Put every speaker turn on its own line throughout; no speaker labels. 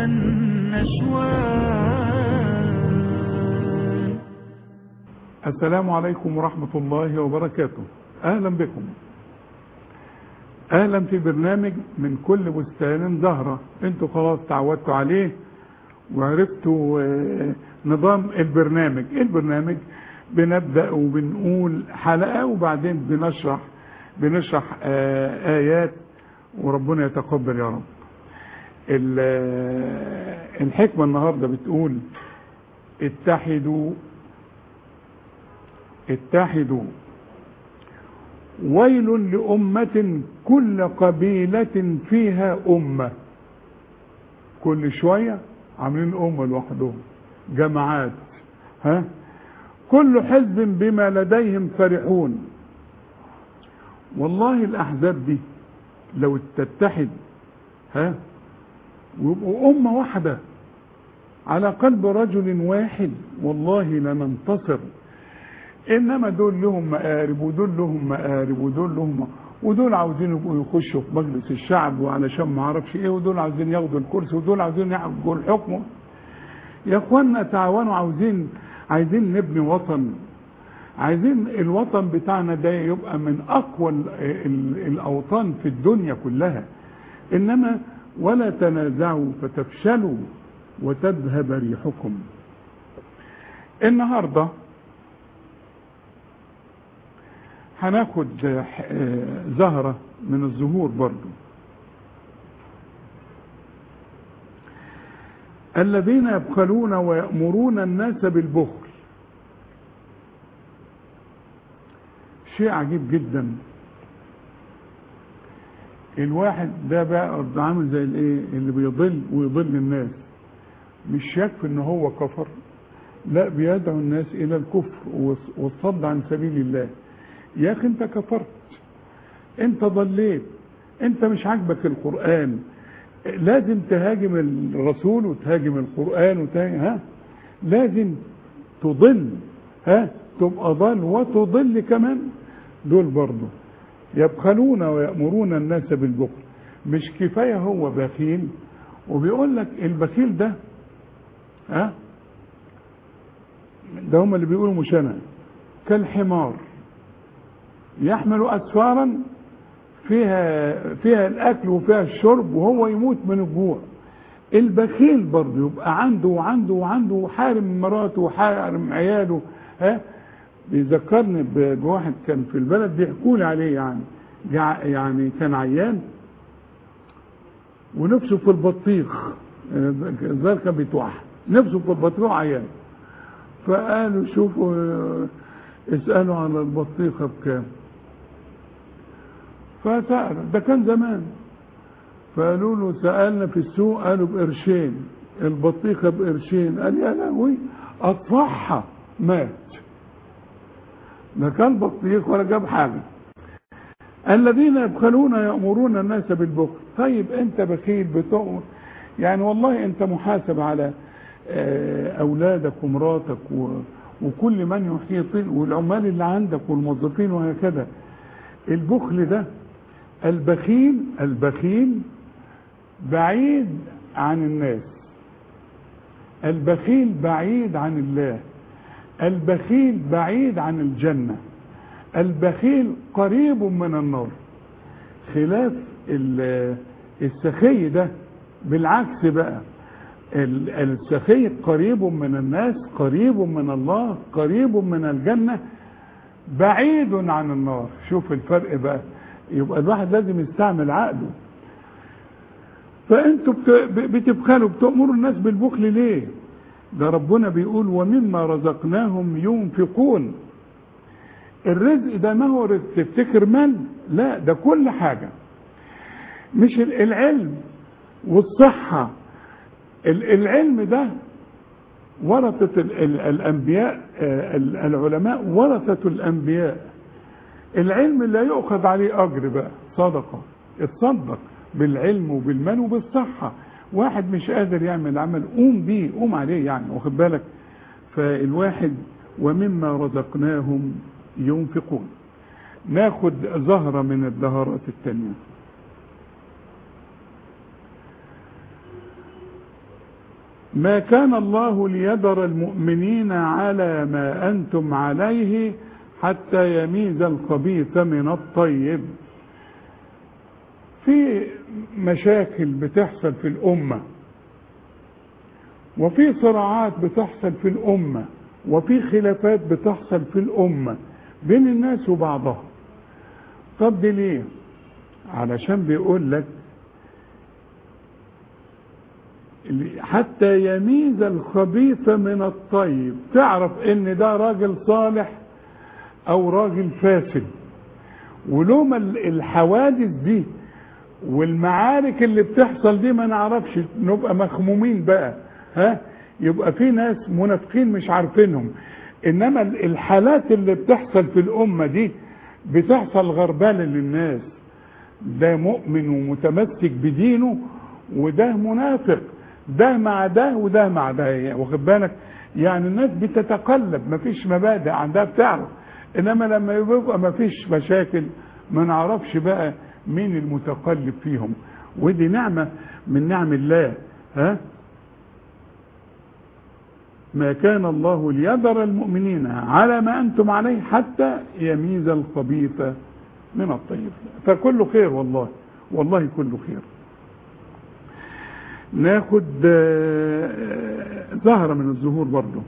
النشوان
السلام عليكم ورحمة الله وبركاته أهلا بكم أهلا في برنامج من كل بستان زهرة انتوا خلاص تعودتوا عليه وعرفتوا آه، نظام البرنامج البرنامج بنبدأ وبنقول حلقة وبعدين بنشرح بنشرح آه، آيات وربنا يتقبل يا رب ال- آه، الحكمة النهاردة بتقول اتحدوا اتحدوا ويل لأمة كل قبيلة فيها أمة كل شوية عاملين أمة لوحدهم جماعات ها كل حزب بما لديهم فرحون والله الأحزاب دي لو تتحد ها ويبقوا أمة واحدة على قلب رجل واحد والله لننتصر انما دول لهم مقارب ودول لهم مقارب ودول لهم ودول عاوزين يبقوا يخشوا في مجلس الشعب وعلشان ما اعرفش ايه ودول عاوزين ياخدوا الكرسي ودول عاوزين ياخدوا الحكم يا اخوانا تعاونوا عاوزين عايزين نبني وطن عايزين الوطن بتاعنا ده يبقى من اقوى ال- ال- الاوطان في الدنيا كلها انما ولا تنازعوا فتفشلوا وتذهب ريحكم النهارده هناخد آه، آه، زهرة من الزهور برضو الذين يبخلون ويأمرون الناس بالبخل شيء عجيب جدا الواحد ده بقى عامل زي الايه اللي بيضل ويضل الناس مش يكفي ان هو كفر لا بيدعو الناس الى الكفر والص- والصد عن سبيل الله يا اخي انت كفرت انت ضليت انت مش عاجبك القرآن لازم تهاجم الرسول وتهاجم القرآن وتهاجم ها لازم تضل ها تبقى ضال وتضل كمان دول برضه يبخلون ويأمرون الناس بالبخل مش كفاية هو بخيل وبيقول لك البخيل ده ها ده هم اللي بيقولوا مش انا كالحمار يحمل اسفارا فيها فيها الاكل وفيها الشرب وهو يموت من الجوع البخيل برضه يبقى عنده وعنده وعنده وحارم مراته وحارم عياله ها بيذكرني ب- بواحد كان في البلد بيحكوا لي عليه يعني جع- يعني كان عيان ونفسه في البطيخ الظاهر كان بيتوحد نفسه في البطيخ عيان فقالوا شوفوا آه، اسألوا عن البطيخة بكام فسأل ده كان زمان فقالوا له سألنا في السوق قالوا بقرشين البطيخة بقرشين قال يا لهوي أطفحها مات لا كان بطيخ ولا جاب حاجة الذين يبخلون يأمرون الناس بالبخل طيب انت بخيل بتؤمر يعني والله انت محاسب على آه، اولادك ومراتك و- وكل من يحيط والعمال اللي عندك والموظفين وهكذا البخل ده البخيل البخيل بعيد عن الناس البخيل بعيد عن الله البخيل بعيد عن الجنة البخيل قريب من النار خلاف ال- السخي ده بالعكس بقى ال- السخي قريب من الناس قريب من الله قريب من الجنة بعيد عن النار شوف الفرق بقى يبقى الواحد لازم يستعمل عقله فانتوا بت- بتبخلوا بتأمروا الناس بالبخل ليه ده ربنا بيقول ومما رزقناهم ينفقون الرزق ده ما هو رزق تفتكر مال لا ده كل حاجة مش ال- العلم والصحة ال- العلم ده ورثة ال- ال- الأنبياء آه، ال- العلماء ورثة الأنبياء العلم لا يؤخذ عليه أجر بقى صدقة اتصدق بالعلم وبالمال وبالصحة واحد مش قادر يعمل عمل قوم بيه قوم عليه يعني واخد بالك فالواحد ومما رزقناهم ينفقون ناخد زهرة من الزهرات التانية ما كان الله ليذر المؤمنين على ما أنتم عليه حتى يميز الخبيث من الطيب في مشاكل بتحصل في الأمة وفي صراعات بتحصل في الأمة وفي خلافات بتحصل في الأمة بين الناس وبعضها طب دي ليه علشان بيقول لك حتى يميز الخبيث من الطيب تعرف ان ده راجل صالح او راجل فاسد ولوما الحوادث دي والمعارك اللي بتحصل دي ما نعرفش نبقى مخمومين بقى ها يبقى في ناس منافقين مش عارفينهم انما الحالات اللي بتحصل في الامه دي بتحصل غربله للناس ده مؤمن ومتمسك بدينه وده منافق ده مع ده وده مع ده يعني واخد بالك يعني الناس بتتقلب مفيش مبادئ عندها بتعرف انما لما يبقى مفيش مشاكل ما نعرفش بقى مين المتقلب فيهم ودي نعمه من نعم الله ها ما كان الله ليذر المؤمنين على ما انتم عليه حتى يميز الخبيث من الطيب فكله خير والله والله كله خير ناخد زهرة من الزهور برضه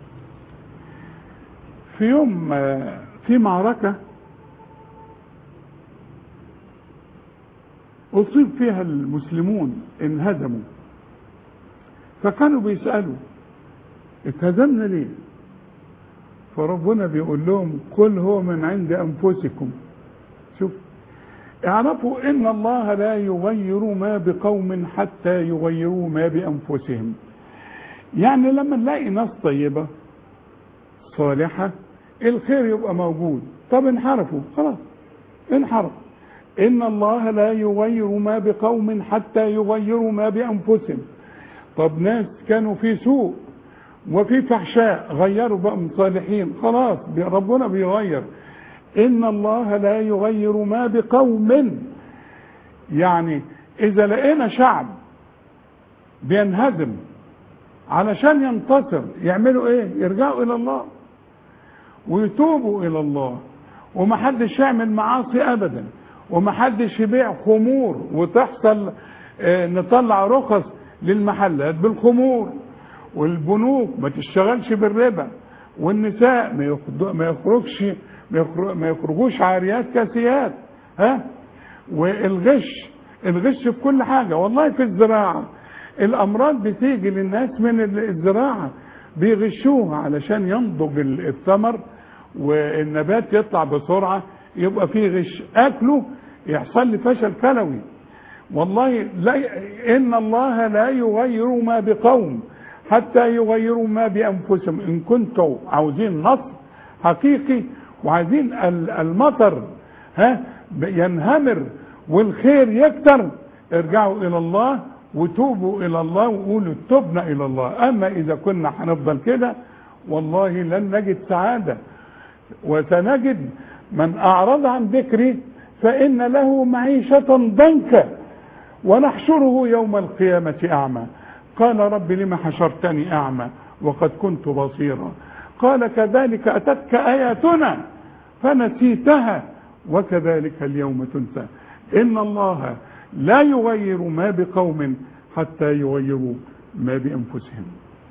في يوم في معركة أصيب فيها المسلمون انهزموا فكانوا بيسألوا اتهزمنا ليه فربنا بيقول لهم قل هو من عند أنفسكم شوف اعرفوا ان الله لا يغير ما بقوم حتى يغيروا ما بانفسهم يعني لما نلاقي ناس طيبة صالحة الخير يبقى موجود طب انحرفوا خلاص انحرف ان الله لا يغير ما بقوم حتى يغيروا ما بانفسهم طب ناس كانوا في سوء وفي فحشاء غيروا بقى من صالحين خلاص ربنا بيغير ان الله لا يغير ما بقوم يعني اذا لقينا شعب بينهزم علشان ينتصر يعملوا ايه يرجعوا الى الله ويتوبوا الى الله ومحدش يعمل معاصي ابدا ومحدش يبيع خمور وتحصل اه نطلع رخص للمحلات بالخمور والبنوك ما تشتغلش بالربا والنساء ما يخرجش ما يخرجوش عاريات كاسيات ها والغش الغش في كل حاجه والله في الزراعه الامراض بتيجي للناس من الزراعه بيغشوها علشان ينضج الثمر والنبات يطلع بسرعه يبقى فيه غش اكله يحصل لي فشل كلوي والله لا ان الله لا يغير ما بقوم حتى يغيروا ما بانفسهم ان كنتم عاوزين نصر حقيقي وعايزين المطر ها ينهمر والخير يكتر ارجعوا الى الله وتوبوا الى الله وقولوا تبنا الى الله اما اذا كنا هنفضل كده والله لن نجد سعاده وسنجد من اعرض عن ذكري فان له معيشه ضنكا ونحشره يوم القيامه اعمى قال رب لم حشرتني اعمى وقد كنت بصيرا قال كذلك أتتك آياتنا فنسيتها وكذلك اليوم تنسى إن الله لا يغير ما بقوم حتى يغيروا ما بأنفسهم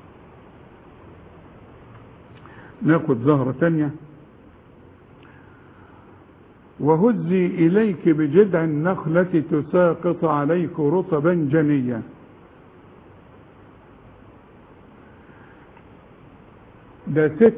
ناخد زهرة تانية وهزي إليك بجذع النخلة تساقط عليك رطبا جنيا ده ست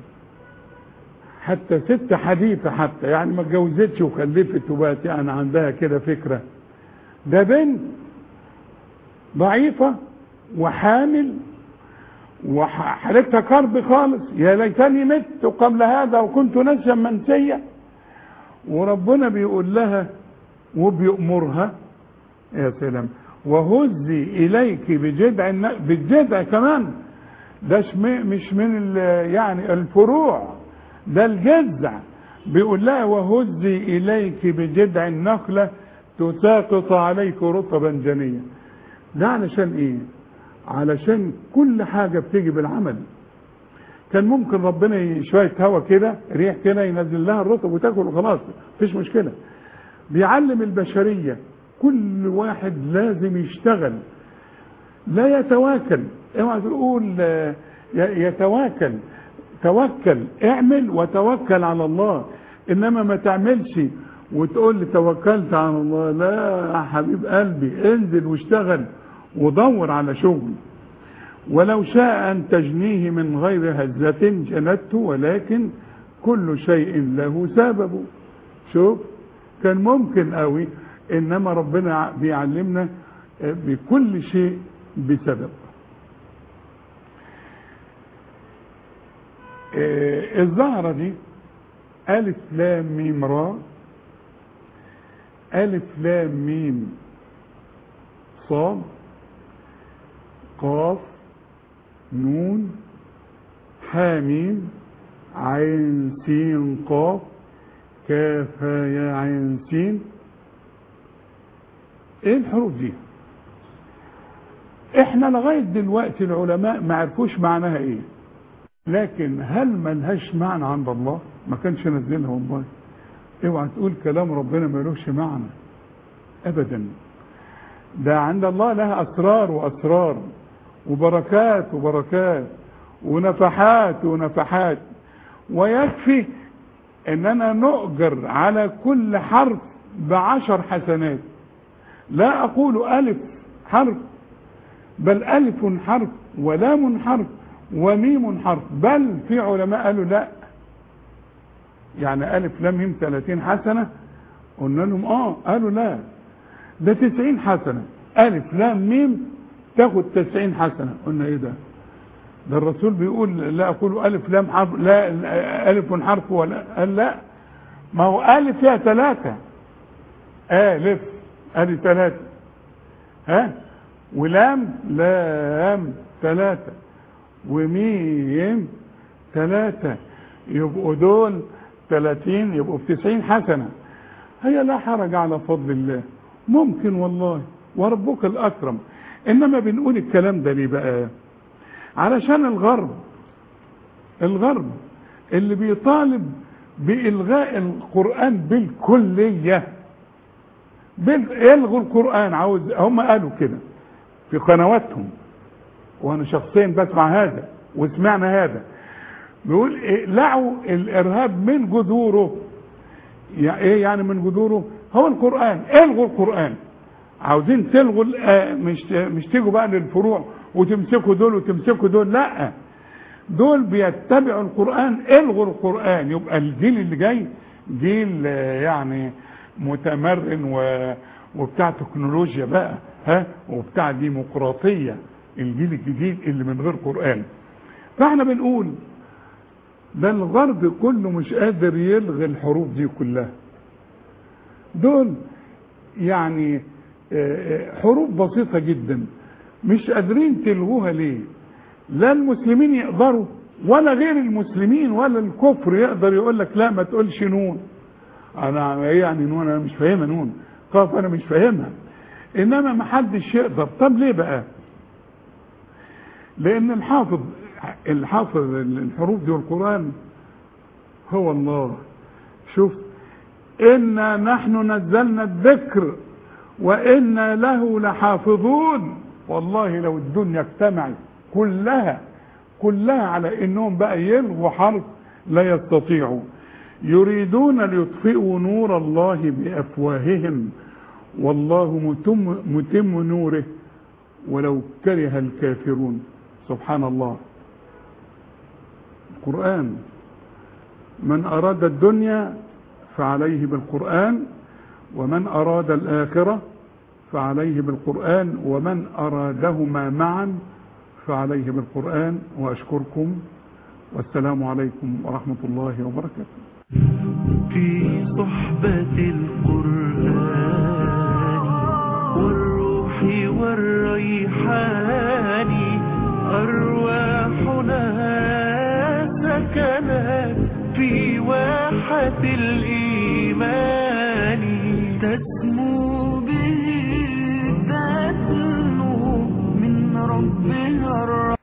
حتى ست حديثة حتى يعني ما اتجوزتش وخلفت وبقت يعني عندها كده فكرة ده بنت ضعيفة وحامل وحالتها كرب خالص يا ليتني مت قبل هذا وكنت نسيا منسيا وربنا بيقول لها وبيأمرها يا سلام وهزي إليك بجذع بالجذع كمان ده مش من يعني الفروع ده الجذع بيقول لها وهزي اليك بجذع النخله تساقط عليك رطبا جنيا ده علشان ايه علشان كل حاجة بتيجي بالعمل كان ممكن ربنا ي- شوية هوا كده ريح كده ينزل لها الرطب وتاكل وخلاص مفيش مشكلة بيعلم البشرية كل واحد لازم يشتغل لا يتواكل اوعى تقول آه، ي- يتواكل توكل اعمل وتوكل على الله انما ما تعملش وتقول لي توكلت على الله لا يا حبيب قلبي انزل واشتغل ودور على شغل ولو شاء ان تجنيه من غير هزة جنته ولكن كل شيء له سبب شوف كان ممكن قوي انما ربنا بيعلمنا آه، بكل شيء بسبب آه، الزهرة دي ألف لام ميم را ألف لام ميم صاد قاف نون حاميم عين سين قاف كاف يا عين سين ايه الحروف دي احنا لغاية دلوقتي العلماء ما عرفوش معناها ايه لكن هل ملهاش معنى عند الله ما كانش نزلها والله اوعى تقول كلام ربنا ملوش معنى ابدا ده عند الله لها اسرار واسرار وبركات وبركات ونفحات ونفحات ويكفي اننا نؤجر على كل حرف بعشر حسنات لا اقول الف حرف بل الف حرف ولام حرف وميم حرف بل في علماء قالوا لا يعني الف لام ميم 30 حسنه قلنا لهم اه قالوا لا ده 90 حسنه الف لام ميم تاخد 90 حسنه قلنا ايه ده ده الرسول بيقول لا اقول الف لام حرف لا الف حرف ولا قال لا ما هو الف فيها ثلاثه الف ادي ثلاثه ها ولام لام ثلاثه وميم ثلاثة يبقوا دول ثلاثين يبقوا في تسعين حسنة هي لا حرج على فضل الله ممكن والله وربك الأكرم إنما بنقول الكلام ده ليه بقى علشان الغرب الغرب اللي بيطالب بإلغاء القرآن بالكلية بال... يلغوا القرآن عاوز هم قالوا كده في قنواتهم وانا شخصيا بسمع هذا وسمعنا هذا بيقول اقلعوا الارهاب من جذوره يعني ايه يعني من جذوره هو القران الغوا القران عاوزين تلغوا ال- مش مش تيجوا بقى للفروع وتمسكوا دول وتمسكوا دول لا دول بيتبعوا القران الغوا القران يبقى الجيل اللي جاي جيل آه، يعني متمرن و وبتاع تكنولوجيا بقى ها وبتاع ديمقراطيه الجيل الجديد اللي من غير قرآن فاحنا بنقول ده الغرب كله مش قادر يلغي الحروف دي كلها دول يعني آه، آه، حروف بسيطة جدا مش قادرين تلغوها ليه لا المسلمين يقدروا ولا غير المسلمين ولا الكفر يقدر يقول لك لا ما تقولش نون انا ايه يعني نون انا مش فاهمها نون قاف انا مش فاهمها انما ما حدش يقدر طب ليه بقى لان الحافظ الحافظ الحروف دي والقران هو الله شوف انا نحن نزلنا الذكر وانا له لحافظون والله لو الدنيا اجتمعت كلها كلها على انهم بقى يلغوا حرف لا يستطيعوا يريدون ليطفئوا نور الله بافواههم والله متم, متم نوره ولو كره الكافرون سبحان الله القرآن من أراد الدنيا فعليه بالقرآن ومن أراد الآخرة فعليه بالقرآن ومن أرادهما معا فعليه بالقرآن وأشكركم والسلام عليكم ورحمة الله وبركاته
في صحبة القرآن والروح والريحان أرواحنا سكنت في واحة الإيمان تسمو به تسمو من ربها